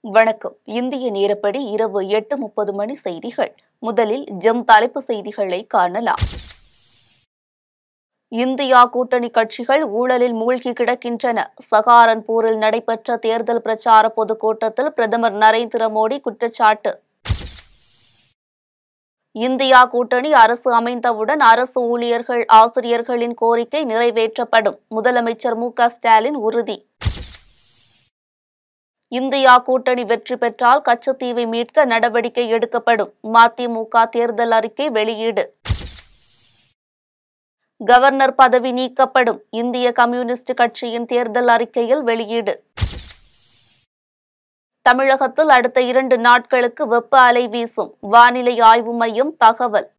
வணக்கம் இந்திய நேரப்படி இரவு எட்டு முப்பது மணி செய்திகள் முதலில் ஜெம் தலைப்பு செய்திகளை காணலாம் இந்தியா கூட்டணி கட்சிகள் ஊழலில் மூழ்கி கிடக்கின்றன சகாரன்பூரில் நடைபெற்ற தேர்தல் பிரச்சார பொதுக்கூட்டத்தில் பிரதமர் நரேந்திர மோடி குற்றச்சாட்டு இந்தியா கூட்டணி அரசு அமைந்தவுடன் அரசு ஊழியர்கள் ஆசிரியர்களின் கோரிக்கை நிறைவேற்றப்படும் முதலமைச்சர் மு க ஸ்டாலின் உறுதி இந்தியா கூட்டணி வெற்றி பெற்றால் கச்சத்தீவை மீட்க நடவடிக்கை எடுக்கப்படும் மதிமுக தேர்தல் அறிக்கை வெளியீடு கவர்னர் பதவி நீக்கப்படும் இந்திய கம்யூனிஸ்ட் கட்சியின் தேர்தல் அறிக்கையில் வெளியீடு தமிழகத்தில் அடுத்த இரண்டு நாட்களுக்கு வெப்ப அலை வீசும் வானிலை ஆய்வு மையம் தகவல்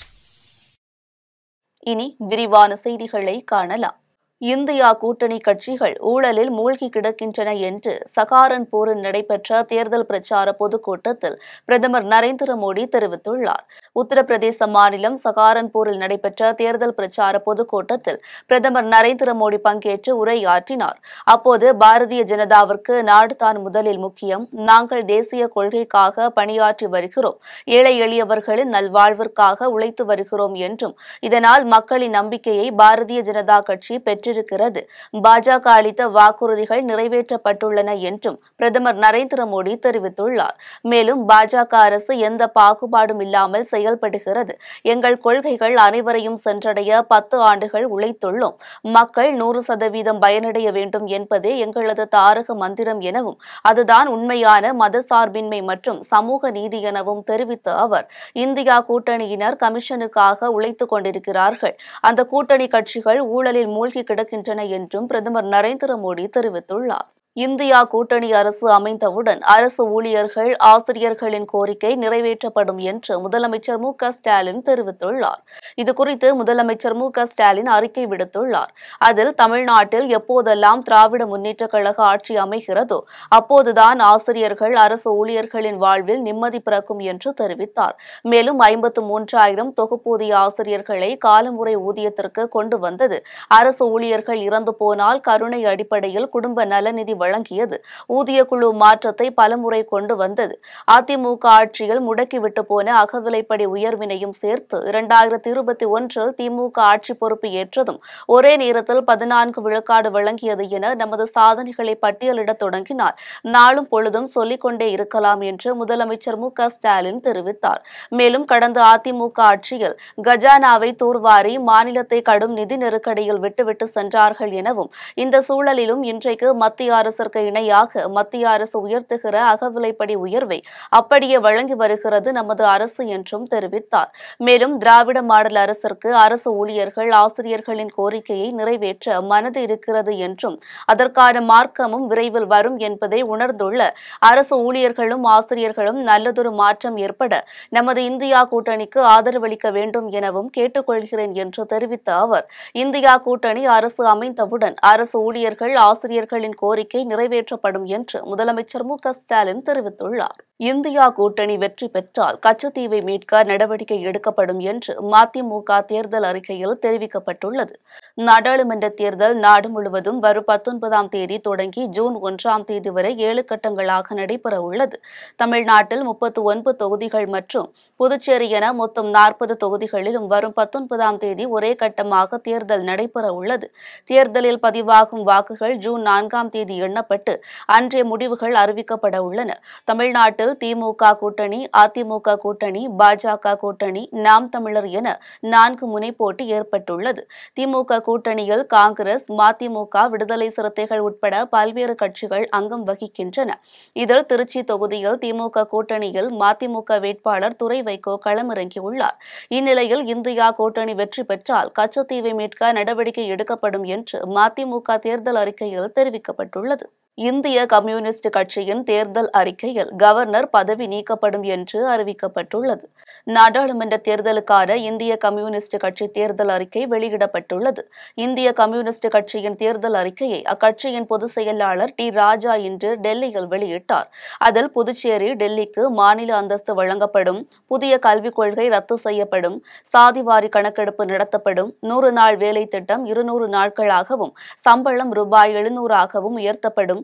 இனி விரிவான செய்திகளை காணலாம் இந்தியா கூட்டணி கட்சிகள் ஊழலில் மூழ்கி கிடக்கின்றன என்று சகாரன்பூரில் நடைபெற்ற தேர்தல் பிரச்சார பொதுக்கூட்டத்தில் பிரதமர் நரேந்திர மோடி தெரிவித்துள்ளார் உத்தரப்பிரதேச மாநிலம் சகாரன்பூரில் நடைபெற்ற தேர்தல் பிரச்சார பொதுக்கூட்டத்தில் பிரதமர் நரேந்திர மோடி பங்கேற்று உரையாற்றினார் அப்போது பாரதிய ஜனதாவிற்கு நாடுதான் முதலில் முக்கியம் நாங்கள் தேசிய கொள்கைக்காக பணியாற்றி வருகிறோம் ஏழை எளியவர்களின் நல்வாழ்விற்காக உழைத்து வருகிறோம் என்றும் இதனால் மக்களின் நம்பிக்கையை பாரதிய ஜனதா கட்சி பெற்றிருக்கிறது பாஜக அளித்த வாக்குறுதிகள் நிறைவேற்றப்பட்டுள்ளன என்றும் பிரதமர் நரேந்திர மோடி தெரிவித்துள்ளார் மேலும் பாஜக அரசு எந்த பாகுபாடும் இல்லாமல் செயல்படுகிறது எங்கள் கொள்கைகள் அனைவரையும் சென்றடைய பத்து ஆண்டுகள் உழைத்துள்ளோம் மக்கள் நூறு சதவீதம் பயனடைய வேண்டும் என்பதே எங்களது தாரக மந்திரம் எனவும் அதுதான் உண்மையான மதசார்பின்மை மற்றும் சமூக நீதி எனவும் தெரிவித்த அவர் இந்தியா கூட்டணியினர் கமிஷனுக்காக உழைத்துக் கொண்டிருக்கிறார்கள் அந்த கூட்டணி கட்சிகள் ஊழலில் மூழ்கி கிடக்கின்றன என்றும் பிரதமர் நரேந்திர மோடி தெரிவித்துள்ளார் இந்தியா கூட்டணி அரசு அமைந்தவுடன் அரசு ஊழியர்கள் ஆசிரியர்களின் கோரிக்கை நிறைவேற்றப்படும் என்று முதலமைச்சர் மு க ஸ்டாலின் தெரிவித்துள்ளார் இதுகுறித்து முதலமைச்சர் மு க ஸ்டாலின் அறிக்கை விடுத்துள்ளார் அதில் தமிழ்நாட்டில் எப்போதெல்லாம் திராவிட முன்னேற்றக் கழக ஆட்சி அமைகிறதோ அப்போதுதான் ஆசிரியர்கள் அரசு ஊழியர்களின் வாழ்வில் நிம்மதி பிறக்கும் என்று தெரிவித்தார் மேலும் ஐம்பத்து மூன்றாயிரம் தொகுப்பூதிய ஆசிரியர்களை காலமுறை ஊதியத்திற்கு கொண்டு வந்தது அரசு ஊழியர்கள் இறந்து போனால் கருணை அடிப்படையில் குடும்ப நலநிதி வழங்கியது ஊதிய குழு மாற்றத்தை பலமுறை கொண்டு வந்தது அதிமுக ஆட்சியில் முடக்கிவிட்டு போன அகவிலைப்படி உயர்வினையும் சேர்த்து இரண்டாயிரத்தி இருபத்தி ஒன்றில் திமுக ஆட்சி பொறுப்பு ஏற்றதும் ஒரே நேரத்தில் பதினான்கு விழுக்காடு வழங்கியது என நமது சாதனைகளை பட்டியலிடத் தொடங்கினார் நாளும் பொழுதும் சொல்லிக் கொண்டே இருக்கலாம் என்று முதலமைச்சர் மு க ஸ்டாலின் தெரிவித்தார் மேலும் கடந்த அதிமுக ஆட்சியில் கஜானாவை தூர்வாரி மாநிலத்தை கடும் நிதி நெருக்கடியில் விட்டுவிட்டு சென்றார்கள் எனவும் இந்த சூழலிலும் இன்றைக்கு மத்திய அரசிற்கு இணையாக மத்திய அரசு உயர்த்துகிற அகவிலைப்படி உயர்வை அப்படியே வழங்கி வருகிறது நமது அரசு என்றும் தெரிவித்தார் மேலும் திராவிட மாடல் அரசிற்கு அரசு ஊழியர்கள் ஆசிரியர்களின் கோரிக்கையை நிறைவேற்ற மனது இருக்கிறது என்றும் அதற்கான மார்க்கமும் விரைவில் வரும் என்பதை உணர்ந்துள்ள அரசு ஊழியர்களும் ஆசிரியர்களும் நல்லதொரு மாற்றம் ஏற்பட நமது இந்தியா கூட்டணிக்கு ஆதரவளிக்க வேண்டும் எனவும் கேட்டுக்கொள்கிறேன் என்று தெரிவித்த அவர் இந்தியா கூட்டணி அரசு அமைந்தவுடன் அரசு ஊழியர்கள் ஆசிரியர்களின் கோரிக்கை நிறைவேற்றப்படும் என்று முதலமைச்சர் மு க ஸ்டாலின் தெரிவித்துள்ளார் இந்தியா கூட்டணி வெற்றி பெற்றால் கச்சத்தீவை மீட்க நடவடிக்கை எடுக்கப்படும் என்று மதிமுக தேர்தல் அறிக்கையில் தெரிவிக்கப்பட்டுள்ளது நாடாளுமன்ற தேர்தல் நாடு முழுவதும் வரும் பத்தொன்பதாம் தேதி தொடங்கி ஜூன் ஒன்றாம் தேதி வரை ஏழு கட்டங்களாக நடைபெற உள்ளது தமிழ்நாட்டில் முப்பத்து ஒன்பது தொகுதிகள் மற்றும் புதுச்சேரி என மொத்தம் நாற்பது தொகுதிகளிலும் வரும் பத்தொன்பதாம் தேதி ஒரே கட்டமாக தேர்தல் நடைபெற உள்ளது தேர்தலில் பதிவாகும் வாக்குகள் ஜூன் நான்காம் தேதி எண்ணப்பட்டு அன்றைய முடிவுகள் அறிவிக்கப்பட உள்ளன தமிழ்நாட்டில் திமுக கூட்டணி அதிமுக கூட்டணி பாஜக கூட்டணி நாம் தமிழர் என நான்கு முனைப்போட்டி ஏற்பட்டுள்ளது திமுக கூட்டணியில் காங்கிரஸ் மதிமுக விடுதலை சிறுத்தைகள் உட்பட பல்வேறு கட்சிகள் அங்கம் வகிக்கின்றன இதில் திருச்சி தொகுதியில் திமுக கூட்டணியில் மதிமுக வேட்பாளர் துரை வைகோ களமிறங்கியுள்ளார் இந்நிலையில் இந்தியா கூட்டணி வெற்றி பெற்றால் கச்சத்தீவை மீட்க நடவடிக்கை எடுக்கப்படும் என்று மதிமுக தேர்தல் அறிக்கையில் தெரிவிக்கப்பட்டுள்ளது இந்திய கம்யூனிஸ்ட் கட்சியின் தேர்தல் அறிக்கையில் கவர்னர் பதவி நீக்கப்படும் என்று அறிவிக்கப்பட்டுள்ளது நாடாளுமன்ற தேர்தலுக்கான இந்திய கம்யூனிஸ்ட் கட்சி தேர்தல் அறிக்கை வெளியிடப்பட்டுள்ளது இந்திய கம்யூனிஸ்ட் கட்சியின் தேர்தல் அறிக்கையை அக்கட்சியின் பொதுச் செயலாளர் டி ராஜா இன்று டெல்லியில் வெளியிட்டார் அதில் புதுச்சேரி டெல்லிக்கு மாநில அந்தஸ்து வழங்கப்படும் புதிய கல்விக் கொள்கை ரத்து செய்யப்படும் சாதிவாரி கணக்கெடுப்பு நடத்தப்படும் நூறு நாள் வேலை திட்டம் இருநூறு நாட்களாகவும் சம்பளம் ரூபாய் எழுநூறாகவும் உயர்த்தப்படும்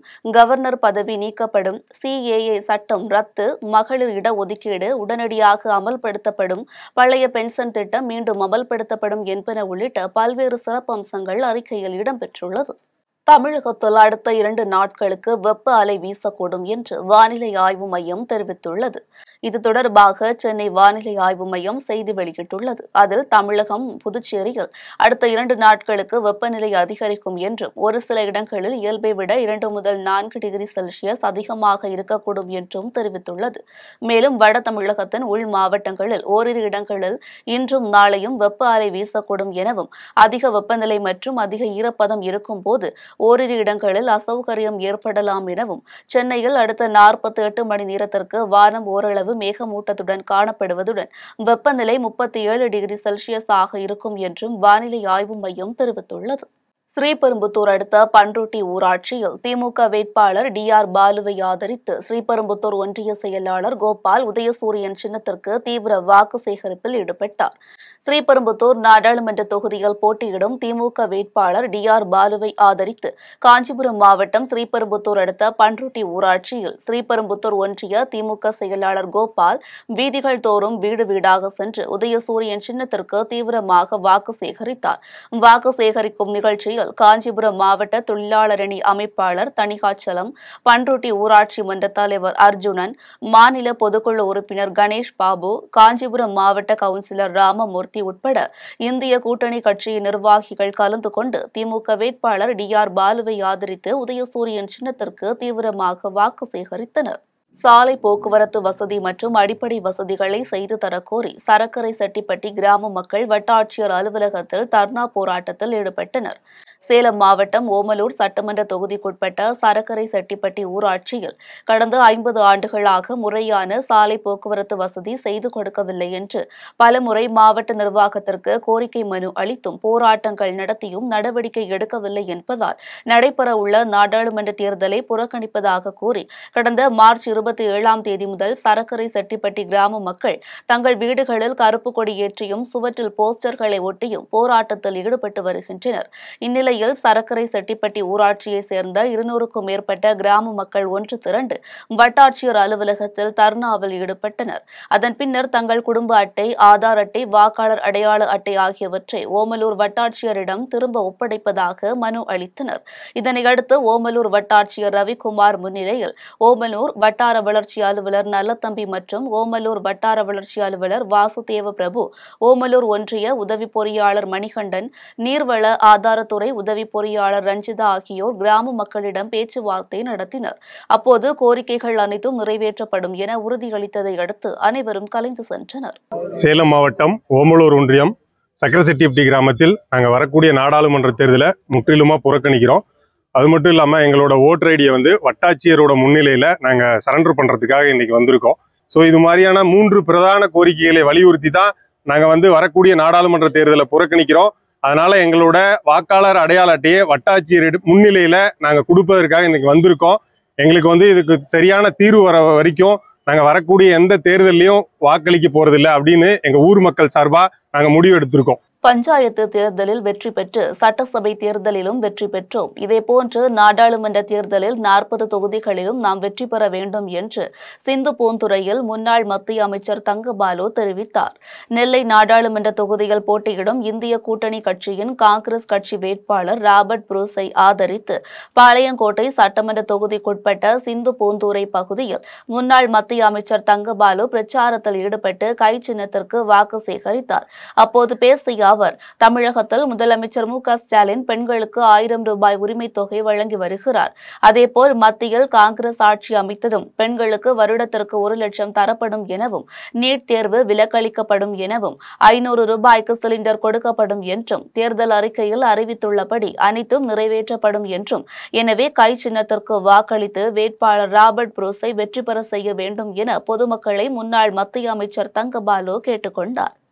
கவர்னர் பதவி நீக்கப்படும் சிஏஏ சட்டம் ரத்து மகளிர் இடஒதுக்கீடு உடனடியாக அமல்படுத்தப்படும் பழைய பென்ஷன் திட்டம் மீண்டும் அமல்படுத்தப்படும் என்பன உள்ளிட்ட பல்வேறு சிறப்பம்சங்கள் அறிக்கையில் இடம்பெற்றுள்ளது தமிழகத்தில் அடுத்த இரண்டு நாட்களுக்கு வெப்ப அலை வீசக்கூடும் என்று வானிலை ஆய்வு மையம் தெரிவித்துள்ளது இது தொடர்பாக சென்னை வானிலை ஆய்வு மையம் செய்தி வெளியிட்டுள்ளது அதில் தமிழகம் புதுச்சேரியில் அடுத்த இரண்டு நாட்களுக்கு வெப்பநிலை அதிகரிக்கும் என்றும் ஒரு சில இடங்களில் இயல்பை விட இரண்டு முதல் நான்கு டிகிரி செல்சியஸ் அதிகமாக இருக்கக்கூடும் என்றும் தெரிவித்துள்ளது மேலும் வட தமிழகத்தின் உள் மாவட்டங்களில் ஓரிரு இடங்களில் இன்றும் நாளையும் வெப்ப அலை வீசக்கூடும் எனவும் அதிக வெப்பநிலை மற்றும் அதிக ஈரப்பதம் இருக்கும் போது ஓரிரு இடங்களில் அசௌகரியம் ஏற்படலாம் எனவும் சென்னையில் அடுத்த நாற்பத்தி எட்டு மணி நேரத்திற்கு வானம் ஓரளவு மேகமூட்டத்துடன் காணப்படுவதுடன் வெப்பநிலை முப்பத்தி ஏழு டிகிரி செல்சியஸ் ஆக இருக்கும் என்றும் வானிலை ஆய்வு மையம் தெரிவித்துள்ளது ஸ்ரீபெரும்புத்தூர் அடுத்த பன்ருட்டி ஊராட்சியில் திமுக வேட்பாளர் டி ஆர் பாலுவை ஆதரித்து ஸ்ரீபெரும்புத்தூர் ஒன்றிய செயலாளர் கோபால் உதயசூரியன் சின்னத்திற்கு தீவிர வாக்கு சேகரிப்பில் ஈடுபட்டார் ஸ்ரீபெரும்புத்தூர் நாடாளுமன்ற தொகுதியில் போட்டியிடும் திமுக வேட்பாளர் டி ஆர் பாலுவை ஆதரித்து காஞ்சிபுரம் மாவட்டம் ஸ்ரீபெரும்புத்தூர் அடுத்த பன்ருட்டி ஊராட்சியில் ஸ்ரீபெரும்புத்தூர் ஒன்றிய திமுக செயலாளர் கோபால் வீதிகள் தோறும் வீடு வீடாக சென்று உதயசூரியன் சின்னத்திற்கு தீவிரமாக வாக்கு சேகரித்தார் வாக்கு சேகரிக்கும் நிகழ்ச்சியில் காஞ்சிபுரம் மாவட்ட தொழிலாளரணி அமைப்பாளர் தணிகாச்சலம் பன்ருட்டி ஊராட்சி மன்ற தலைவர் அர்ஜுனன் மாநில பொதுக்குழு உறுப்பினர் கணேஷ் பாபு காஞ்சிபுரம் மாவட்ட கவுன்சிலர் ராமமூர்த்தி உட்பட இந்திய கூட்டணி கட்சியின் நிர்வாகிகள் கலந்து கொண்டு திமுக வேட்பாளர் டி ஆர் பாலுவை ஆதரித்து உதயசூரியன் சின்னத்திற்கு தீவிரமாக வாக்கு சேகரித்தனர் சாலை போக்குவரத்து வசதி மற்றும் அடிப்படை வசதிகளை செய்து தரக்கோரி சரக்கரை செட்டிப்பட்டி கிராம மக்கள் வட்டாட்சியர் அலுவலகத்தில் தர்ணா போராட்டத்தில் ஈடுபட்டனர் சேலம் மாவட்டம் ஓமலூர் சட்டமன்ற தொகுதிக்குட்பட்ட சரக்கரை செட்டிப்பட்டி ஊராட்சியில் கடந்த ஐம்பது ஆண்டுகளாக முறையான சாலை போக்குவரத்து வசதி செய்து கொடுக்கவில்லை என்று பலமுறை மாவட்ட நிர்வாகத்திற்கு கோரிக்கை மனு அளித்தும் போராட்டங்கள் நடத்தியும் நடவடிக்கை எடுக்கவில்லை என்பதால் நடைபெறவுள்ள நாடாளுமன்ற தேர்தலை புறக்கணிப்பதாக கூறி கடந்த மார்ச் இருபத்தி ஏழாம் தேதி முதல் சரக்கரை செட்டிப்பட்டி கிராம மக்கள் தங்கள் வீடுகளில் கருப்பு கொடி ஏற்றியும் சுவற்றில் போஸ்டர்களை ஒட்டியும் போராட்டத்தில் ஈடுபட்டு வருகின்றனர் இந்நிலையில் சரக்கரை செட்டிப்பட்டி ஊராட்சியைச் சேர்ந்த இருநூறுக்கும் மேற்பட்ட கிராம மக்கள் ஒன்று திரண்டு வட்டாட்சியர் அலுவலகத்தில் தர்ணாவில் ஈடுபட்டனர் அதன் பின்னர் தங்கள் குடும்ப அட்டை ஆதார் அட்டை வாக்காளர் அடையாள அட்டை ஆகியவற்றை ஓமலூர் வட்டாட்சியரிடம் திரும்ப ஒப்படைப்பதாக மனு அளித்தனர் இதனையடுத்து ஓமலூர் வட்டாட்சியர் ரவிக்குமார் முன்னிலையில் ஓமலூர் வட்டார வளர்ச்சி அலுவலர் நல்லத்தம்பி மற்றும் ஓமலூர் வட்டார வளர்ச்சி அலுவலர் வாசுதேவ பிரபு ஓமலூர் ஒன்றிய உதவி பொறியாளர் மணிகண்டன் நீர்வள ஆதாரத்துறை உதவி பொறியாளர் ரஞ்சிதா ஆகியோர் கிராம மக்களிடம் பேச்சுவார்த்தை நடத்தினர் அப்போது கோரிக்கைகள் அனைத்தும் நிறைவேற்றப்படும் என உறுதியளித்ததை அடுத்து அனைவரும் கலைந்து சென்றனர் சேலம் மாவட்டம் ஓமலூர் ஒன்றியம் சக்கரசெட்டிப்பட்டி கிராமத்தில் நாங்கள் வரக்கூடிய நாடாளுமன்ற தேர்தலை முற்றிலுமாக புறக்கணிக்கிறோம் அது மட்டும் இல்லாமல் எங்களோட ஓட்டர் ஐடியை வந்து வட்டாட்சியரோட முன்னிலையில் நாங்கள் சரண்டர் பண்ணுறதுக்காக இன்னைக்கு வந்திருக்கோம் ஸோ இது மாதிரியான மூன்று பிரதான கோரிக்கைகளை வலியுறுத்தி தான் நாங்கள் வந்து வரக்கூடிய நாடாளுமன்ற தேர்தலை புறக்கணிக்கிறோம் அதனால எங்களோட வாக்காளர் அடையாள அட்டையை வட்டாட்சியர் முன்னிலையில நாங்கள் கொடுப்பதற்காக இன்னைக்கு வந்திருக்கோம் எங்களுக்கு வந்து இதுக்கு சரியான தீர்வு வர வரைக்கும் நாங்கள் வரக்கூடிய எந்த தேர்தலையும் வாக்களிக்க போறதில்ல அப்படின்னு எங்க ஊர் மக்கள் சார்பா நாங்கள் முடிவு எடுத்திருக்கோம் பஞ்சாயத்து தேர்தலில் வெற்றி பெற்று சட்டசபை தேர்தலிலும் வெற்றி பெற்றோம் இதேபோன்று நாடாளுமன்ற தேர்தலில் நாற்பது தொகுதிகளிலும் நாம் வெற்றி பெற வேண்டும் என்று சிந்து பூந்துறையில் முன்னாள் மத்திய அமைச்சர் தங்கபாலு தெரிவித்தார் நெல்லை நாடாளுமன்ற தொகுதியில் போட்டியிடும் இந்திய கூட்டணி கட்சியின் காங்கிரஸ் கட்சி வேட்பாளர் ராபர்ட் புரூஸை ஆதரித்து பாளையங்கோட்டை சட்டமன்ற தொகுதிக்குட்பட்ட சிந்து பூந்தூரை பகுதியில் முன்னாள் மத்திய அமைச்சர் தங்கபாலு பிரச்சாரத்தில் ஈடுபட்டு கை சின்னத்திற்கு வாக்கு சேகரித்தார் அப்போது பேசிய அவர் தமிழகத்தில் முதலமைச்சர் மு க ஸ்டாலின் பெண்களுக்கு ஆயிரம் ரூபாய் உரிமை தொகை வழங்கி வருகிறார் அதேபோல் மத்தியில் காங்கிரஸ் ஆட்சி அமைத்ததும் பெண்களுக்கு வருடத்திற்கு ஒரு லட்சம் தரப்படும் எனவும் நீட் தேர்வு விலக்களிக்கப்படும் எனவும் ஐநூறு ரூபாய்க்கு சிலிண்டர் கொடுக்கப்படும் என்றும் தேர்தல் அறிக்கையில் அறிவித்துள்ளபடி அனைத்தும் நிறைவேற்றப்படும் என்றும் எனவே கை சின்னத்திற்கு வாக்களித்து வேட்பாளர் ராபர்ட் புரூஸை வெற்றி பெற செய்ய வேண்டும் என பொதுமக்களை முன்னாள் மத்திய அமைச்சர் தங்கபாலு கேட்டுக்கொண்டார்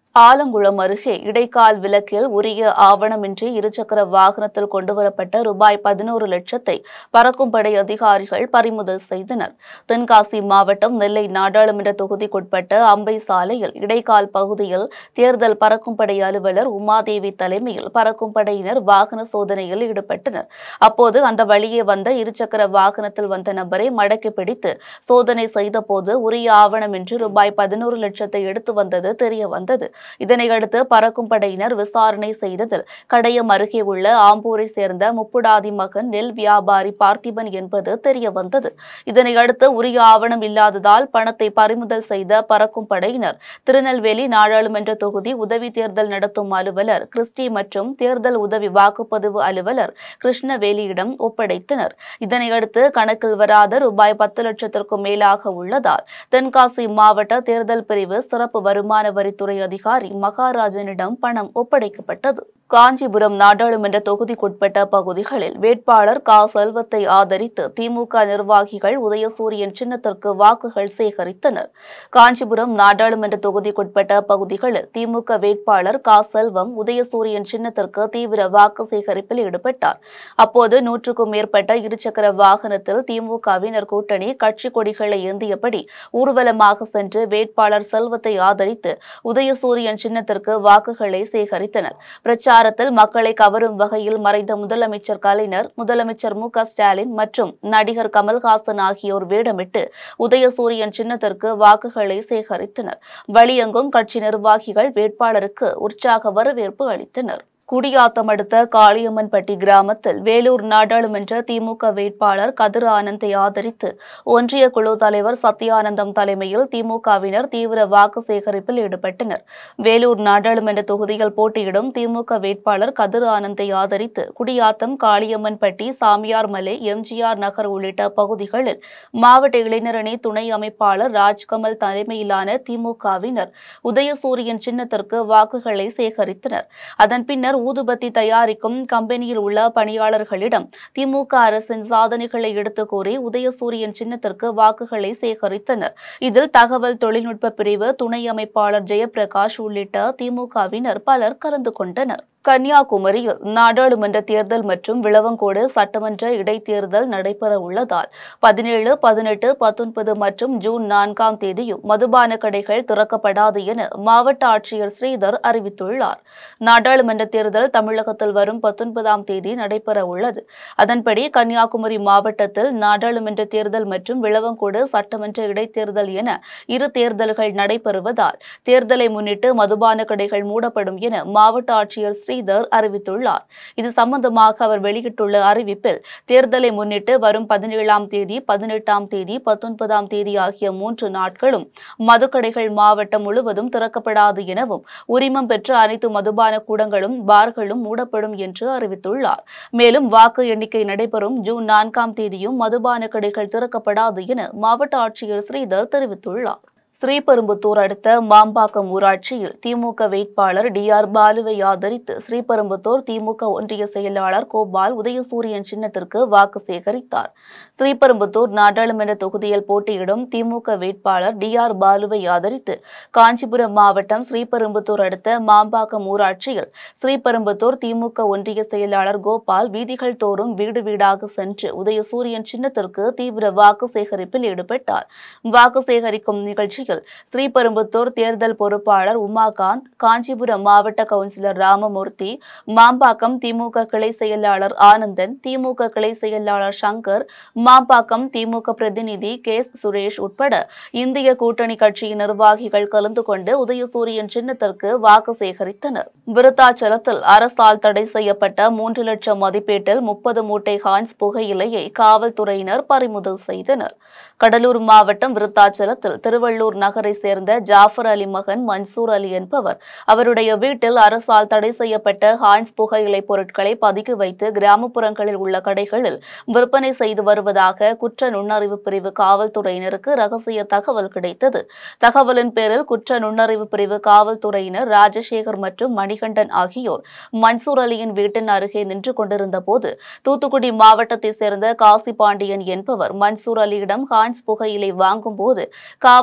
ஆலங்குளம் அருகே இடைக்கால் விலக்கில் உரிய ஆவணமின்றி இருசக்கர வாகனத்தில் கொண்டுவரப்பட்ட ரூபாய் பதினோரு லட்சத்தை பறக்கும் படை அதிகாரிகள் பறிமுதல் செய்தனர் தென்காசி மாவட்டம் நெல்லை நாடாளுமன்ற தொகுதிக்குட்பட்ட அம்பை சாலையில் இடைக்கால் பகுதியில் தேர்தல் பறக்கும் படை அலுவலர் உமாதேவி தலைமையில் பறக்கும் படையினர் வாகன சோதனையில் ஈடுபட்டனர் அப்போது அந்த வழியே வந்த இருசக்கர வாகனத்தில் வந்த நபரை மடக்கி பிடித்து சோதனை செய்தபோது உரிய ஆவணமின்றி ரூபாய் பதினோரு லட்சத்தை எடுத்து வந்தது தெரிய வந்தது இதனையடுத்து பறக்கும் படையினர் விசாரணை செய்ததில் கடையம் அருகே உள்ள ஆம்பூரை சேர்ந்த முப்புடாதி மகன் நெல் வியாபாரி பார்த்திபன் என்பது தெரிய வந்தது இதனையடுத்து உரிய ஆவணம் இல்லாததால் பணத்தை பறிமுதல் செய்த பறக்கும் படையினர் திருநெல்வேலி நாடாளுமன்ற தொகுதி உதவி தேர்தல் நடத்தும் அலுவலர் கிறிஸ்டி மற்றும் தேர்தல் உதவி வாக்குப்பதிவு அலுவலர் கிருஷ்ணவேலியிடம் ஒப்படைத்தனர் இதனையடுத்து கணக்கில் வராத ரூபாய் பத்து லட்சத்திற்கும் மேலாக உள்ளதால் தென்காசி மாவட்ட தேர்தல் பிரிவு சிறப்பு வருமான வரித்துறை அதிகாரி மகாராஜனிடம் பணம் ஒப்படைக்கப்பட்டது காஞ்சிபுரம் நாடாளுமன்ற தொகுதிக்குட்பட்ட பகுதிகளில் வேட்பாளர் கா செல்வத்தை ஆதரித்து திமுக நிர்வாகிகள் உதயசூரியன் சின்னத்திற்கு வாக்குகள் சேகரித்தனர் காஞ்சிபுரம் நாடாளுமன்ற தொகுதிக்குட்பட்ட பகுதிகளில் திமுக வேட்பாளர் கா செல்வம் உதயசூரியன் சின்னத்திற்கு தீவிர வாக்கு சேகரிப்பில் ஈடுபட்டார் அப்போது நூற்றுக்கும் மேற்பட்ட இருசக்கர வாகனத்தில் திமுகவினர் கூட்டணி கட்சி கொடிகளை ஏந்தியபடி ஊர்வலமாக சென்று வேட்பாளர் செல்வத்தை ஆதரித்து உதயசூரியன் சின்னத்திற்கு வாக்குகளை சேகரித்தனர் பிரச்சாரத்தில் மக்களை கவரும் வகையில் மறைந்த முதலமைச்சர் கலைஞர் முதலமைச்சர் மு க ஸ்டாலின் மற்றும் நடிகர் கமல்ஹாசன் ஆகியோர் வேடமிட்டு உதயசூரியன் சின்னத்திற்கு வாக்குகளை சேகரித்தனர் வழியெங்கும் கட்சி நிர்வாகிகள் வேட்பாளருக்கு உற்சாக வரவேற்பு அளித்தனர் குடியாத்தம் அடுத்த காளியம்மன்பட்டி கிராமத்தில் வேலூர் நாடாளுமன்ற திமுக வேட்பாளர் கதிர் ஆனந்தை ஆதரித்து ஒன்றிய குழு தலைவர் சத்யானந்தம் தலைமையில் திமுகவினர் தீவிர வாக்கு சேகரிப்பில் ஈடுபட்டனர் வேலூர் நாடாளுமன்ற தொகுதியில் போட்டியிடும் திமுக வேட்பாளர் கதிர் ஆனந்தை ஆதரித்து குடியாத்தம் காளியம்மன்பட்டி சாமியார்மலை எம்ஜிஆர் நகர் உள்ளிட்ட பகுதிகளில் மாவட்ட இளைஞரணி துணை அமைப்பாளர் ராஜ்கமல் தலைமையிலான திமுகவினர் உதயசூரியன் சின்னத்திற்கு வாக்குகளை சேகரித்தனர் அதன் பின்னர் ஊதுபத்தி தயாரிக்கும் கம்பெனியில் உள்ள பணியாளர்களிடம் திமுக அரசின் சாதனைகளை எடுத்துக் கூறி உதயசூரியன் சின்னத்திற்கு வாக்குகளை சேகரித்தனர் இதில் தகவல் தொழில்நுட்ப பிரிவு துணை அமைப்பாளர் ஜெயபிரகாஷ் உள்ளிட்ட திமுகவினர் பலர் கலந்து கொண்டனர் கன்னியாகுமரியில் நாடாளுமன்ற தேர்தல் மற்றும் விளவங்கோடு சட்டமன்ற இடைத்தேர்தல் நடைபெற உள்ளதால் பதினேழு பதினெட்டு பத்தொன்பது மற்றும் ஜூன் நான்காம் தேதியும் மதுபான கடைகள் திறக்கப்படாது என மாவட்ட ஆட்சியர் ஸ்ரீதர் அறிவித்துள்ளார் நாடாளுமன்ற தேர்தல் தமிழகத்தில் வரும் பத்தொன்பதாம் தேதி நடைபெற உள்ளது அதன்படி கன்னியாகுமரி மாவட்டத்தில் நாடாளுமன்ற தேர்தல் மற்றும் விளவங்கோடு சட்டமன்ற இடைத்தேர்தல் என இரு தேர்தல்கள் நடைபெறுவதால் தேர்தலை முன்னிட்டு மதுபான கடைகள் மூடப்படும் என மாவட்ட ஆட்சியர் ஸ்ரீதர் அறிவித்துள்ளார் இது சம்பந்தமாக அவர் வெளியிட்டுள்ள அறிவிப்பில் தேர்தலை முன்னிட்டு வரும் பதினேழாம் தேதி பதினெட்டாம் தேதி பத்தொன்பதாம் தேதி ஆகிய மூன்று நாட்களும் மதுக்கடைகள் மாவட்டம் முழுவதும் திறக்கப்படாது எனவும் உரிமம் பெற்ற அனைத்து மதுபான கூடங்களும் பார்களும் மூடப்படும் என்று அறிவித்துள்ளார் மேலும் வாக்கு எண்ணிக்கை நடைபெறும் ஜூன் நான்காம் தேதியும் மதுபான கடைகள் திறக்கப்படாது என மாவட்ட ஆட்சியர் ஸ்ரீதர் தெரிவித்துள்ளார் ஸ்ரீபெரும்புத்தூர் அடுத்த மாம்பாக்கம் ஊராட்சியில் திமுக வேட்பாளர் டி ஆர் பாலுவை ஆதரித்து ஸ்ரீபெரும்புத்தூர் திமுக ஒன்றிய செயலாளர் கோபால் உதயசூரியன் சின்னத்திற்கு வாக்கு சேகரித்தார் ஸ்ரீபெரும்புத்தூர் நாடாளுமன்ற தொகுதியில் போட்டியிடும் திமுக வேட்பாளர் டி ஆர் பாலுவை ஆதரித்து காஞ்சிபுரம் மாவட்டம் ஸ்ரீபெரும்புத்தூர் அடுத்த மாம்பாக்கம் ஊராட்சியில் ஸ்ரீபெரும்புத்தூர் திமுக ஒன்றிய செயலாளர் கோபால் வீதிகள் தோறும் வீடு வீடாக சென்று உதயசூரியன் சின்னத்திற்கு தீவிர வாக்கு சேகரிப்பில் ஈடுபட்டார் வாக்கு சேகரிக்கும் நிகழ்ச்சியில் ஸ்ரீபெரும்புத்தூர் தேர்தல் பொறுப்பாளர் உமாகாந்த் காஞ்சிபுரம் மாவட்ட கவுன்சிலர் ராமமூர்த்தி மாம்பாக்கம் திமுக கிளை செயலாளர் ஆனந்தன் திமுக கிளை செயலாளர் சங்கர் மாம்பாக்கம் திமுக பிரதிநிதி கே எஸ் சுரேஷ் உட்பட இந்திய கூட்டணி கட்சியின் நிர்வாகிகள் கலந்து கொண்டு உதயசூரியன் சின்னத்திற்கு வாக்கு சேகரித்தனர் விருத்தாச்சலத்தில் அரசால் தடை செய்யப்பட்ட மூன்று லட்சம் மதிப்பீட்டில் முப்பது மூட்டை ஹான்ஸ் புகையிலையை காவல்துறையினர் பறிமுதல் செய்தனர் கடலூர் மாவட்டம் விருத்தாச்சலத்தில் திருவள்ளூர் நகரை சேர்ந்த ஜாஃபர் அலி மகன் மன்சூர் அலி என்பவர் அவருடைய வீட்டில் அரசால் தடை செய்யப்பட்ட ஹான்ஸ் புகையிலை பொருட்களை பதுக்கி வைத்து கிராமப்புறங்களில் உள்ள கடைகளில் விற்பனை செய்து வருவதாக குற்ற நுண்ணறிவு பிரிவு காவல்துறையினருக்கு ரகசிய தகவல் கிடைத்தது தகவலின் பேரில் குற்ற நுண்ணறிவு பிரிவு காவல்துறையினர் ராஜசேகர் மற்றும் மணிகண்டன் ஆகியோர் மன்சூர் அலியின் வீட்டின் அருகே நின்று கொண்டிருந்த போது தூத்துக்குடி மாவட்டத்தைச் சேர்ந்த காசி பாண்டியன் என்பவர் மன்சூர் அலியிடம் ஹான்ஸ் புகையிலை வாங்கும் போது காவல்துறையினர்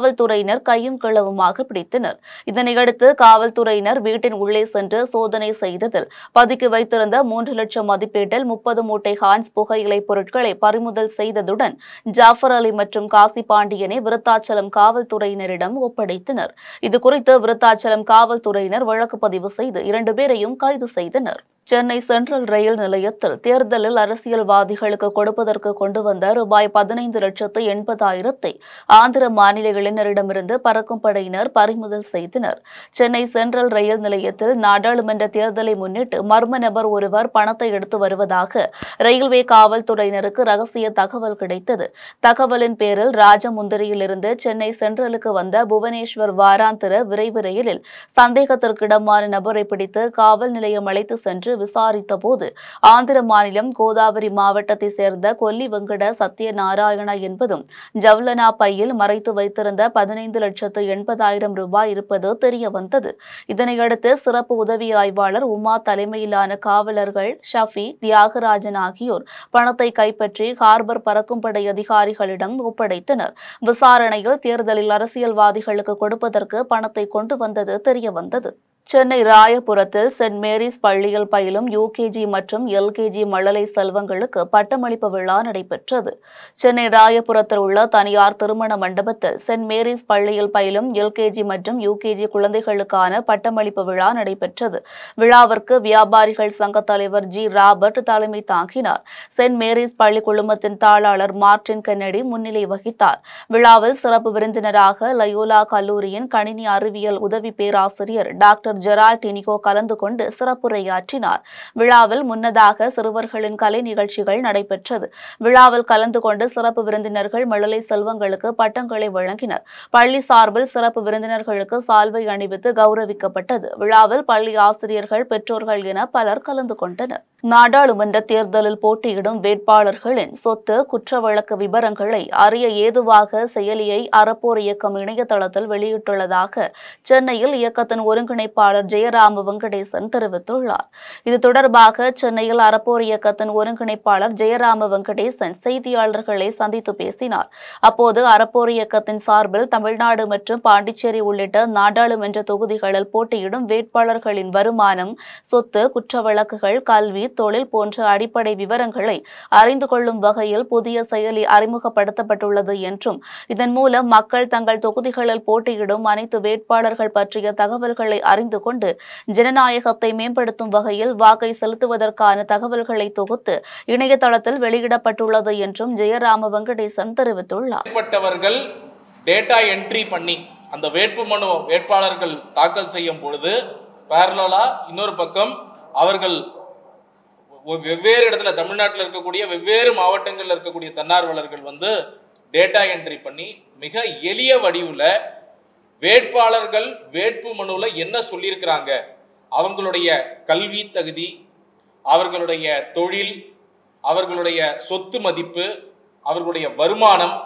காவல்துறையினர் கையும் களவுமாக பிடித்தனர் இதனையடுத்து காவல்துறையினர் வீட்டின் உள்ளே சென்று சோதனை செய்ததில் பதுக்கி வைத்திருந்த மூன்று லட்சம் மதிப்பீட்டில் முப்பது மூட்டை ஹான்ஸ் புகையிலை பொருட்களை பறிமுதல் செய்ததுடன் ஜாஃபர் அலி மற்றும் காசி பாண்டியனை விருத்தாச்சலம் காவல்துறையினரிடம் ஒப்படைத்தனர் இதுகுறித்து விருத்தாச்சலம் காவல்துறையினர் வழக்கு பதிவு செய்து இரண்டு பேரையும் கைது செய்தனர் சென்னை சென்ட்ரல் ரயில் நிலையத்தில் தேர்தலில் அரசியல்வாதிகளுக்கு கொடுப்பதற்கு கொண்டு வந்த ரூபாய் பதினைந்து லட்சத்து எண்பதாயிரத்தை ஆந்திர மாநில இளைஞரிடமிருந்து பறக்கும் படையினர் பறிமுதல் செய்தனர் சென்னை சென்ட்ரல் ரயில் நிலையத்தில் நாடாளுமன்ற தேர்தலை முன்னிட்டு மர்ம நபர் ஒருவர் பணத்தை எடுத்து வருவதாக ரயில்வே காவல்துறையினருக்கு ரகசிய தகவல் கிடைத்தது தகவலின் பேரில் ராஜமுந்திரியிலிருந்து சென்னை சென்ட்ரலுக்கு வந்த புவனேஸ்வர் வாராந்திர விரைவு ரயிலில் சந்தேகத்திற்கிடமான நபரை பிடித்து காவல் நிலையம் அழைத்து சென்று விசாரித்த போது ஆந்திர மாநிலம் கோதாவரி மாவட்டத்தை சேர்ந்த கொல்லி வெங்கட சத்யநாராயணா என்பதும் ஜவ்லனா பையில் மறைத்து வைத்திருந்த பதினைந்து லட்சத்து எண்பதாயிரம் ரூபாய் இருப்பது தெரிய வந்தது இதனையடுத்து சிறப்பு உதவி ஆய்வாளர் உமா தலைமையிலான காவலர்கள் ஷஃபி தியாகராஜன் ஆகியோர் பணத்தை கைப்பற்றி ஹார்பர் பறக்கும் படை அதிகாரிகளிடம் ஒப்படைத்தனர் விசாரணையில் தேர்தலில் அரசியல்வாதிகளுக்கு கொடுப்பதற்கு பணத்தை கொண்டு வந்தது தெரிய வந்தது சென்னை ராயபுரத்தில் சென்ட் மேரிஸ் பள்ளியில் பயிலும் யூகேஜி மற்றும் எல்கேஜி மழலை செல்வங்களுக்கு பட்டமளிப்பு விழா நடைபெற்றது சென்னை ராயபுரத்தில் உள்ள தனியார் திருமண மண்டபத்தில் சென்ட் மேரிஸ் பள்ளியில் பயிலும் எல்கேஜி மற்றும் யூகேஜி குழந்தைகளுக்கான பட்டமளிப்பு விழா நடைபெற்றது விழாவிற்கு வியாபாரிகள் சங்க தலைவர் ஜி ராபர்ட் தலைமை தாங்கினார் சென்ட் மேரிஸ் பள்ளி குழுமத்தின் தாளாளர் மார்டின் கென்னடி முன்னிலை வகித்தார் விழாவில் சிறப்பு விருந்தினராக லயோலா கல்லூரியின் கணினி அறிவியல் உதவி பேராசிரியர் டாக்டர் ஜெரால்ட் இனிகோ கலந்து கொண்டு சிறப்புரையாற்றினார் விழாவில் முன்னதாக சிறுவர்களின் கலை நிகழ்ச்சிகள் நடைபெற்றது விழாவில் கலந்து கொண்டு சிறப்பு விருந்தினர்கள் மழலை செல்வங்களுக்கு பட்டங்களை வழங்கினர் பள்ளி சார்பில் சிறப்பு விருந்தினர்களுக்கு சால்வை அணிவித்து கௌரவிக்கப்பட்டது விழாவில் பள்ளி ஆசிரியர்கள் பெற்றோர்கள் என பலர் கலந்து கொண்டனர் நாடாளுமன்ற தேர்தலில் போட்டியிடும் வேட்பாளர்களின் சொத்து குற்ற வழக்கு விவரங்களை அறிய ஏதுவாக செயலியை அறப்போர் இயக்கம் இணையதளத்தில் வெளியிட்டுள்ளதாக சென்னையில் இயக்கத்தின் ஒருங்கிணைப்பாளர் ஜெயராம வெங்கடேசன் தெரிவித்துள்ளார் இது தொடர்பாக சென்னையில் அறப்போர் இயக்கத்தின் ஒருங்கிணைப்பாளர் ஜெயராம வெங்கடேசன் செய்தியாளர்களை சந்தித்து பேசினார் அப்போது அறப்போர் இயக்கத்தின் சார்பில் தமிழ்நாடு மற்றும் பாண்டிச்சேரி உள்ளிட்ட நாடாளுமன்ற தொகுதிகளில் போட்டியிடும் வேட்பாளர்களின் வருமானம் சொத்து குற்ற வழக்குகள் கல்வி தொழில் போன்ற அடிப்படை விவரங்களை அறிந்து கொள்ளும் வகையில் புதிய செயலி அறிமுகப்படுத்தப்பட்டுள்ளது என்றும் இதன் மூலம் மக்கள் தங்கள் தொகுதிகளில் போட்டியிடும் அனைத்து வேட்பாளர்கள் பற்றிய தகவல்களை அறிந்து கொண்டு ஜனநாயகத்தை மேம்படுத்தும் வகையில் வாக்கை செலுத்துவதற்கான தகவல்களை தொகுத்து இணையதளத்தில் வெளியிடப்பட்டுள்ளது என்றும் ஜெயராம வெங்கடேசன் தெரிவித்துள்ளார் மேற்பட்டவர்கள் டேட்டா என்ட்ரி பண்ணி அந்த வேட்புமனு வேட்பாளர்கள் தாக்கல் செய்யும் பொழுது பேரலா இன்னொரு பக்கம் அவர்கள் ஒ- வெவ்வேறு இடத்துல தமிழ்நாட்டில் இருக்கக்கூடிய வெவ்வேறு மாவட்டங்களில் இருக்கக்கூடிய தன்னார்வலர்கள் வந்து டேட்டா என்ட்ரி பண்ணி மிக எளிய வடிவில் வேட்பாளர்கள் வேட்பு மனுவில் என்ன சொல்லியிருக்கிறாங்க அவங்களுடைய கல்வி தகுதி அவர்களுடைய தொழில் அவர்களுடைய சொத்து மதிப்பு அவர்களுடைய வருமானம்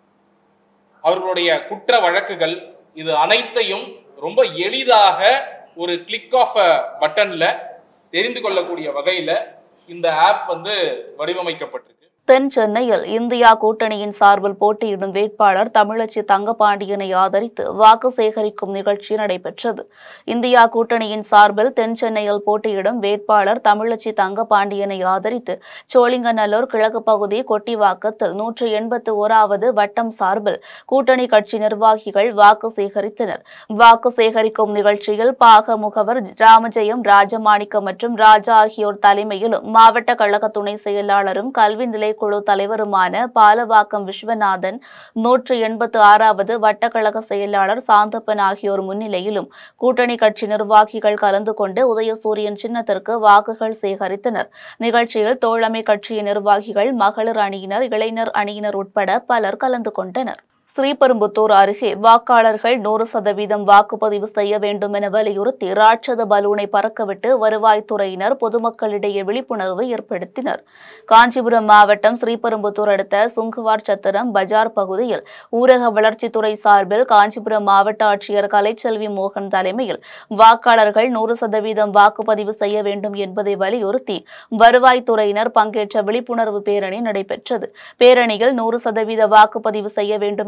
அவர்களுடைய குற்ற வழக்குகள் இது அனைத்தையும் ரொம்ப எளிதாக ஒரு கிளிக் ஆஃப் பட்டன்ல தெரிந்து கொள்ளக்கூடிய வகையில இந்த ஆப் வந்து வடிவமைக்கப்பட்டிருக்கு தென் சென்னையில் இந்தியா கூட்டணியின் சார்பில் போட்டியிடும் வேட்பாளர் தமிழச்சி தங்கபாண்டியனை ஆதரித்து வாக்கு சேகரிக்கும் நிகழ்ச்சி நடைபெற்றது இந்தியா கூட்டணியின் சார்பில் தென் சென்னையில் போட்டியிடும் வேட்பாளர் தமிழச்சி தங்கபாண்டியனை ஆதரித்து சோழிங்கநல்லூர் கிழக்கு பகுதி கொட்டிவாக்கத்தில் நூற்று எண்பத்து ஓராவது வட்டம் சார்பில் கூட்டணி கட்சி நிர்வாகிகள் வாக்கு சேகரித்தனர் வாக்கு சேகரிக்கும் நிகழ்ச்சியில் பாக முகவர் ராமஜெயம் ராஜமாணிக்கம் மற்றும் ராஜா ஆகியோர் தலைமையிலும் மாவட்ட கழக துணை செயலாளரும் கல்வி நிலைக்குழு தலைவருமான பாலவாக்கம் விஸ்வநாதன் நூற்று எண்பத்து ஆறாவது வட்டக்கழக செயலாளர் சாந்தப்பன் ஆகியோர் முன்னிலையிலும் கூட்டணி கட்சி நிர்வாகிகள் கலந்து கொண்டு உதயசூரியன் சின்னத்திற்கு வாக்குகள் சேகரித்தனர் நிகழ்ச்சியில் தோழமை கட்சியின் நிர்வாகிகள் மகளிர் அணியினர் இளைஞர் அணியினர் உட்பட பலர் கலந்து கொண்டனர் ஸ்ரீபெரும்புத்தூர் அருகே வாக்காளர்கள் நூறு சதவீதம் வாக்குப்பதிவு செய்ய வேண்டும் என வலியுறுத்தி ராட்சத பலூனை பறக்கவிட்டு வருவாய்த்துறையினர் பொதுமக்களிடையே விழிப்புணர்வு ஏற்படுத்தினர் காஞ்சிபுரம் மாவட்டம் ஸ்ரீபெரும்புத்தூர் அடுத்த சுங்குவார் சத்திரம் பஜார் பகுதியில் ஊரக வளர்ச்சித்துறை சார்பில் காஞ்சிபுரம் மாவட்ட ஆட்சியர் கலைச்செல்வி மோகன் தலைமையில் வாக்காளர்கள் நூறு சதவீதம் வாக்குப்பதிவு செய்ய வேண்டும் என்பதை வலியுறுத்தி வருவாய்த்துறையினர் பங்கேற்ற விழிப்புணர்வு பேரணி நடைபெற்றது பேரணியில் நூறு சதவீத வாக்குப்பதிவு செய்ய வேண்டும்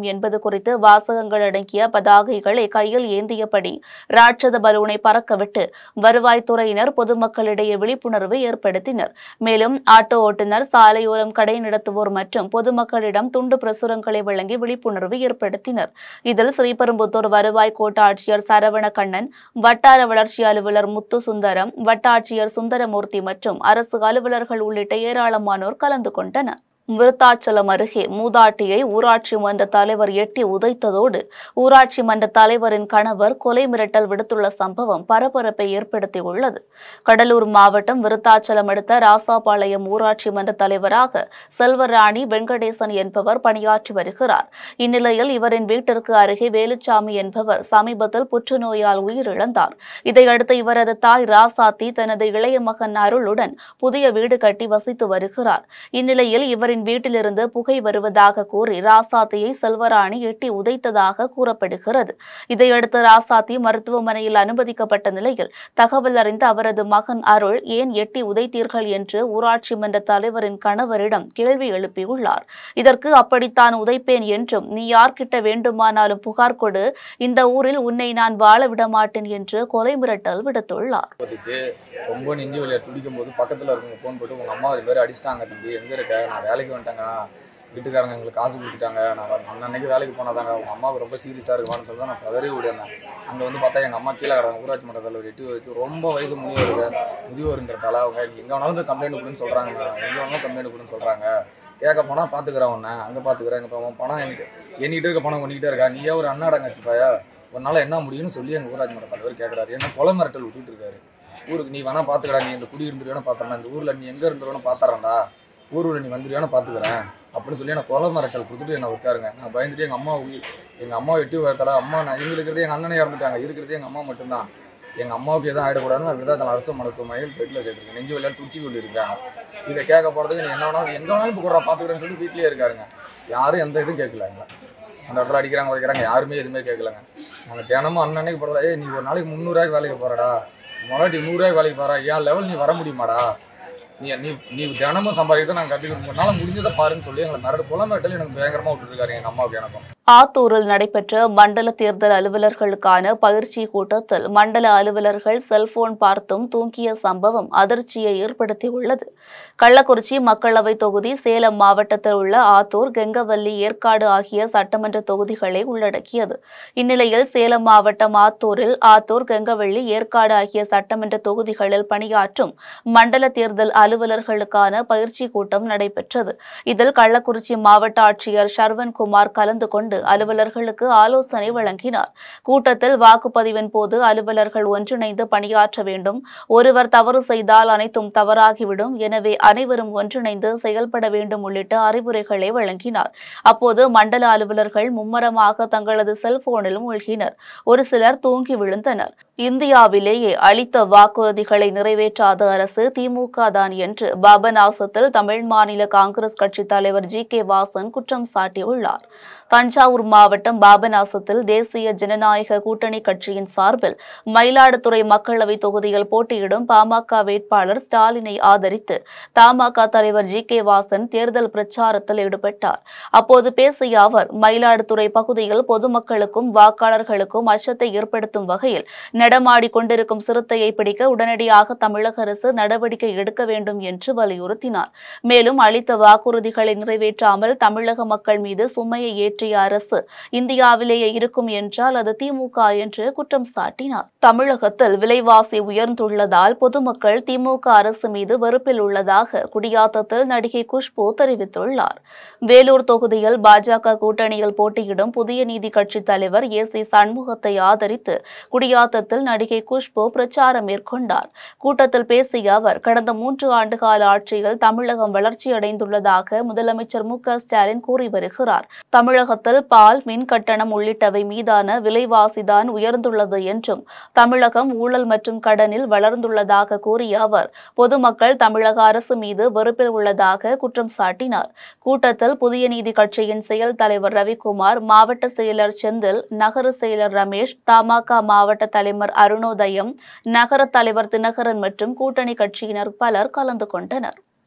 என்பது குறித்து வாசகங்கள் அடங்கிய பதாகைகளை கையில் ஏந்தியபடி ராட்சத பலூனை பறக்கவிட்டு வருவாய்த்துறையினர் பொதுமக்களிடையே விழிப்புணர்வு ஏற்படுத்தினர் மேலும் ஆட்டோ ஓட்டுநர் சாலையோரம் கடை நடத்துவோர் மற்றும் பொதுமக்களிடம் துண்டு பிரசுரங்களை வழங்கி விழிப்புணர்வு ஏற்படுத்தினர் இதில் ஸ்ரீபெரும்புத்தூர் வருவாய் கோட்டாட்சியர் சரவண கண்ணன் வட்டார வளர்ச்சி அலுவலர் முத்து சுந்தரம் வட்டாட்சியர் சுந்தரமூர்த்தி மற்றும் அரசு அலுவலர்கள் உள்ளிட்ட ஏராளமானோர் கலந்து கொண்டனர் விருத்தாச்சலம் அருகே மூதாட்டியை ஊராட்சி மன்ற தலைவர் எட்டி உதைத்ததோடு ஊராட்சி மன்ற தலைவரின் கணவர் கொலை மிரட்டல் விடுத்துள்ள சம்பவம் பரபரப்பை ஏற்படுத்தியுள்ளது கடலூர் மாவட்டம் விருத்தாச்சலம் அடுத்த ராசாபாளையம் ஊராட்சி மன்ற தலைவராக செல்வராணி வெங்கடேசன் என்பவர் பணியாற்றி வருகிறார் இந்நிலையில் இவரின் வீட்டிற்கு அருகே வேலுச்சாமி என்பவர் சமீபத்தில் புற்றுநோயால் உயிரிழந்தார் இதையடுத்து இவரது தாய் ராசாத்தி தனது இளைய மகன் அருளுடன் புதிய வீடு கட்டி வசித்து வருகிறார் இந்நிலையில் இவரின் வீட்டிலிருந்து புகை வருவதாக கூறி ராசாத்தியை செல்வராணி எட்டி உதைத்ததாக கூறப்படுகிறது இதையடுத்து ராசாத்தி மருத்துவமனையில் அனுமதிக்கப்பட்ட நிலையில் தகவல் அறிந்த அவரது மகன் அருள் ஏன் எட்டி உதைத்தீர்கள் என்று ஊராட்சி மன்ற தலைவரின் கணவரிடம் கேள்வி எழுப்பியுள்ளார் இதற்கு அப்படித்தான் உதைப்பேன் என்றும் நீ யார்கிட்ட வேண்டுமானாலும் புகார் கொடு இந்த ஊரில் உன்னை நான் வாழ விட மாட்டேன் என்று கொலை மிரட்டல் விடுத்துள்ளார் பார்த்துட்டு ரொம்ப நெஞ்சு வழியாக துடிக்கும் போது பக்கத்தில் இருக்கவங்க ஃபோன் போட்டு உங்கள் அம்மா இது மாதிரி அடிச்சிட்டாங்க தம்பி எங்கே இருக்க நான் வேலைக்கு வந்துட்டேங்க வீட்டுக்காரங்க எங்களுக்கு காசு கொடுத்துட்டாங்க நான் அன்னன்னைக்கு வேலைக்கு போனதாங்க உங்கள் அம்மாவுக்கு ரொம்ப சீரியஸாக இருக்குமான்னு சொல்லி தான் நான் பதறி ஓடியிருந்தேன் அங்கே வந்து பார்த்தா எங்கள் அம்மா கீழே கிடந்தாங்க ஊராட்சி மன்ற தலைவர் எட்டி வச்சு ரொம்ப வயது முதியோர் முதியோருன்றதால அவங்க எங்கே வேணாலும் போய் கம்ப்ளைண்ட் கொடுன்னு சொல்கிறாங்க எங்கே வேணாலும் கம்ப்ளைண்ட் கொடுன்னு சொல்கிறாங்க கேட்க போனால் பார்த்துக்கிறேன் உன்னை அங்கே பார்த்துக்கிறேன் இப்போ உன் பணம் என்கிட்ட என்கிட்ட இருக்க பணம் பண்ணிக்கிட்டே இருக்கா நீயே ஒரு அண்ணாடங்காச்சு பையா உன்னால என்ன முடியும்னு சொல்லி எங்கள் ஊராட்சி மன்ற தலைவர் கேட்குறாரு என்ன கொலை மிரட்டல் விட்டுட்டு இருக்காரு ஊருக்கு நீ வேணா பாத்துக்கடா நீ இந்த குடி இருந்துருவேனா பாத்துறேன் இந்த ஊர்ல நீ எங்க இருந்துருவேனா பாத்துறேன்டா ஊருல நீ வந்துருவேனா பாத்துக்கிறேன் அப்படின்னு சொல்லி எனக்கு கொலை மிரட்டல் கொடுத்துட்டு என்ன விட்டாருங்க நான் பயந்துட்டு எங்க அம்மா உயி- எங்க அம்மா வெட்டி வரத்தடா அம்மா நான் இங்க இருக்கிறதே எங்க அண்ணனே இறந்துட்டாங்க இருக்கிறதே எங்க அம்மா மட்டும்தான் எங்க அம்மாவுக்கு எதுவும் ஆயிடக்கூடாதுன்னு நான் விருதாச்சலம் அரசு மருத்துவமனையில் பெட்ல சேர்த்துருக்கேன் நெஞ்சு வழியாக துடிச்சு கொண்டு இருக்காங்க இதை கேட்க போறதுக்கு நீ என்ன வேணாலும் எங்க வேணாலும் இப்போ கூட பாத்துக்கிறேன்னு சொல்லி வீட்லயே இருக்காருங்க யாரும் எந்த இதுவும் கேட்கல எங்களை அந்த இடத்துல அடிக்கிறாங்க வைக்கிறாங்க யாருமே எதுவுமே கேட்கலங்க நாங்கள் தினமும் அன்னன்னைக்கு போடுறா ஏய் நீ ஒரு நாளைக்கு முந்நூறுரூவாய்க்கு வேலைக்கு போறடா முன்னாடி நூறுரூவாய்க்கு வேலைக்கு போறா ஏன் லெவல் நீ வர முடியுமாடா நீ நீ நீ தினமும் சம்பாதிக்கிறத நாங்கள் கற்றுக்கிட்டு உன்னால முடிஞ்சதை பாருன்னு சொல்லி எங்களை மிரட்டு புலம் மிரட்டல் எனக்கு பயங்கரமா விட்டுருக்காரு எங்கள் அம்மாவுக்கு எனக்கும் ஆத்தூரில் நடைபெற்ற மண்டல தேர்தல் அலுவலர்களுக்கான பயிற்சி கூட்டத்தில் மண்டல அலுவலர்கள் செல்போன் பார்த்தும் தூங்கிய சம்பவம் அதிர்ச்சியை ஏற்படுத்தியுள்ளது கள்ளக்குறிச்சி மக்களவை தொகுதி சேலம் மாவட்டத்தில் உள்ள ஆத்தூர் கெங்கவல்லி ஏற்காடு ஆகிய சட்டமன்ற தொகுதிகளை உள்ளடக்கியது இந்நிலையில் சேலம் மாவட்டம் ஆத்தூரில் ஆத்தூர் கெங்கவள்ளி ஏற்காடு ஆகிய சட்டமன்ற தொகுதிகளில் பணியாற்றும் மண்டல தேர்தல் அலுவலர்களுக்கான பயிற்சி கூட்டம் நடைபெற்றது இதில் கள்ளக்குறிச்சி மாவட்ட ஆட்சியர் சர்வன்குமார் கலந்து கொண்டு அலுவலர்களுக்கு ஆலோசனை வழங்கினார் கூட்டத்தில் வாக்குப்பதிவின் போது அலுவலர்கள் ஒன்றிணைந்து பணியாற்ற வேண்டும் ஒருவர் தவறு செய்தால் அனைத்தும் தவறாகிவிடும் எனவே அனைவரும் ஒன்றிணைந்து செயல்பட வேண்டும் உள்ளிட்ட அறிவுரைகளை வழங்கினார் அப்போது மண்டல அலுவலர்கள் மும்மரமாக தங்களது செல்போனில் மூழ்கினர் ஒரு சிலர் தூங்கி விழுந்தனர் இந்தியாவிலேயே அளித்த வாக்குறுதிகளை நிறைவேற்றாத அரசு திமுக தான் என்று பாபநாசத்தில் தமிழ் மாநில காங்கிரஸ் கட்சி தலைவர் ஜி கே வாசன் குற்றம் சாட்டியுள்ளார் தஞ்சாவூர் மாவட்டம் பாபநாசத்தில் தேசிய ஜனநாயக கூட்டணி கட்சியின் சார்பில் மயிலாடுதுறை மக்களவை தொகுதியில் போட்டியிடும் பாமக வேட்பாளர் ஸ்டாலினை ஆதரித்து தமாக தலைவர் ஜி கே வாசன் தேர்தல் பிரச்சாரத்தில் ஈடுபட்டார் அப்போது பேசிய அவர் மயிலாடுதுறை பகுதியில் பொதுமக்களுக்கும் வாக்காளர்களுக்கும் அச்சத்தை ஏற்படுத்தும் வகையில் நடமாடிக் கொண்டிருக்கும் சிறுத்தையை பிடிக்க உடனடியாக தமிழக அரசு நடவடிக்கை எடுக்க வேண்டும் என்று வலியுறுத்தினார் மேலும் அளித்த வாக்குறுதிகளை நிறைவேற்றாமல் தமிழக மக்கள் மீது சுமையை ஏற்றிய அரசு இந்தியாவிலேயே இருக்கும் என்றால் அது திமுக என்று குற்றம் சாட்டினார் தமிழகத்தில் விலைவாசி உயர்ந்துள்ளதால் பொதுமக்கள் திமுக அரசு மீது வெறுப்பில் உள்ளதாக குடியாத்தத்தில் நடிகை குஷ்பு தெரிவித்துள்ளார் வேலூர் தொகுதியில் பாஜக கூட்டணியில் போட்டியிடும் புதிய நீதி கட்சி தலைவர் ஏ சி சண்முகத்தை ஆதரித்து குடியாத்தத்தில் நடிகை குஷ்பு பிரச்சாரம் மேற்கொண்டார் கூட்டத்தில் பேசிய அவர் கடந்த மூன்று ஆண்டுகால ஆட்சியில் தமிழகம் வளர்ச்சியடைந்துள்ளதாக முதலமைச்சர் மு க ஸ்டாலின் கூறி வருகிறார் தமிழகத்தில் பால் மின் கட்டணம் உள்ளிட்டவை மீதான விலைவாசிதான் உயர்ந்துள்ளது என்றும் தமிழகம் ஊழல் மற்றும் கடனில் வளர்ந்துள்ளதாக கூறிய அவர் பொதுமக்கள் தமிழக அரசு மீது வெறுப்பில் உள்ளதாக குற்றம் சாட்டினார் கூட்டத்தில் புதிய நீதி கட்சியின் செயல் தலைவர் ரவிக்குமார் மாவட்ட செயலர் செந்தில் நகர செயலர் ரமேஷ் தமாக மாவட்ட தலைவர் அருணோதயம் நகர தலைவர் தினகரன் மற்றும் கூட்டணி கட்சியினர் பலர் கலந்து கொண்டனர்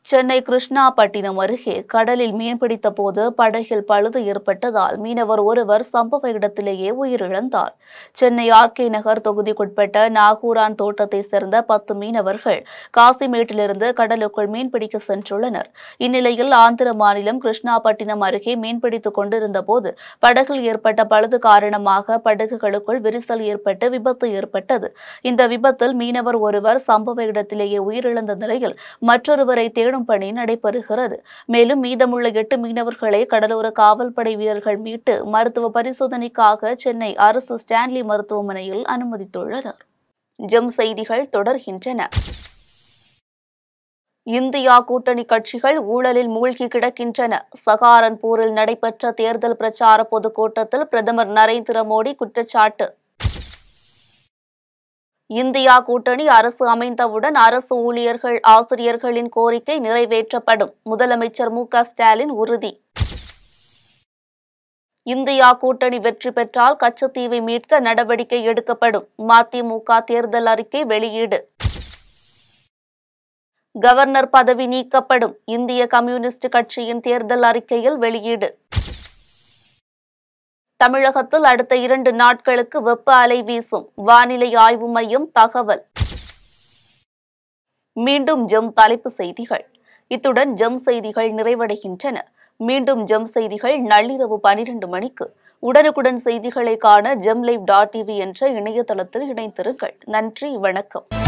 சென்னை கிருஷ்ணாபட்டினம் அருகே கடலில் மீன்பிடித்த போது படகில் பழுது ஏற்பட்டதால் மீனவர் ஒருவர் சம்பவ இடத்திலேயே உயிரிழந்தார் சென்னை ஆர்கே நகர் தொகுதிக்குட்பட்ட நாகூரான் தோட்டத்தை சேர்ந்த பத்து மீனவர்கள் காசிமேட்டிலிருந்து கடலுக்குள் மீன்பிடிக்க சென்றுள்ளனர் இந்நிலையில் ஆந்திர மாநிலம் கிருஷ்ணாபட்டினம் அருகே மீன்பிடித்துக் கொண்டிருந்த போது படகில் ஏற்பட்ட பழுது காரணமாக படகுகளுக்குள் விரிசல் ஏற்பட்டு விபத்து ஏற்பட்டது இந்த விபத்தில் மீனவர் ஒருவர் சம்பவ இடத்திலேயே உயிரிழந்த நிலையில் மற்றொருவரை தேடும் பணி நடைபெறுகிறது மேலும் மீதமுள்ள எட்டு மீனவர்களை கடலோர காவல்படை வீரர்கள் மீட்டு மருத்துவ பரிசோதனைக்காக சென்னை அரசு ஸ்டான்லி மருத்துவமனையில் அனுமதித்துள்ளனர் ஜெம் செய்திகள் தொடர்கின்றன இந்தியா கூட்டணி கட்சிகள் ஊழலில் மூழ்கி கிடக்கின்றன சகாரன்பூரில் நடைபெற்ற தேர்தல் பிரச்சார பொதுக்கூட்டத்தில் பிரதமர் நரேந்திர மோடி குற்றச்சாட்டு இந்தியா கூட்டணி அரசு அமைந்தவுடன் அரசு ஊழியர்கள் ஆசிரியர்களின் கோரிக்கை நிறைவேற்றப்படும் முதலமைச்சர் மு க ஸ்டாலின் உறுதி இந்தியா கூட்டணி வெற்றி பெற்றால் கச்சத்தீவை மீட்க நடவடிக்கை எடுக்கப்படும் மதிமுக தேர்தல் அறிக்கை வெளியீடு கவர்னர் பதவி நீக்கப்படும் இந்திய கம்யூனிஸ்ட் கட்சியின் தேர்தல் அறிக்கையில் வெளியீடு தமிழகத்தில் அடுத்த இரண்டு நாட்களுக்கு வெப்ப அலை வீசும் வானிலை ஆய்வு மையம் தகவல் மீண்டும் ஜெம் தலைப்பு செய்திகள் இத்துடன் ஜெம் செய்திகள் நிறைவடைகின்றன மீண்டும் ஜெம் செய்திகள் நள்ளிரவு பனிரெண்டு மணிக்கு உடனுக்குடன் செய்திகளை காண ஜெம் லைவ் டாட் டிவி என்ற இணையதளத்தில் இணைந்திருங்கள் நன்றி வணக்கம்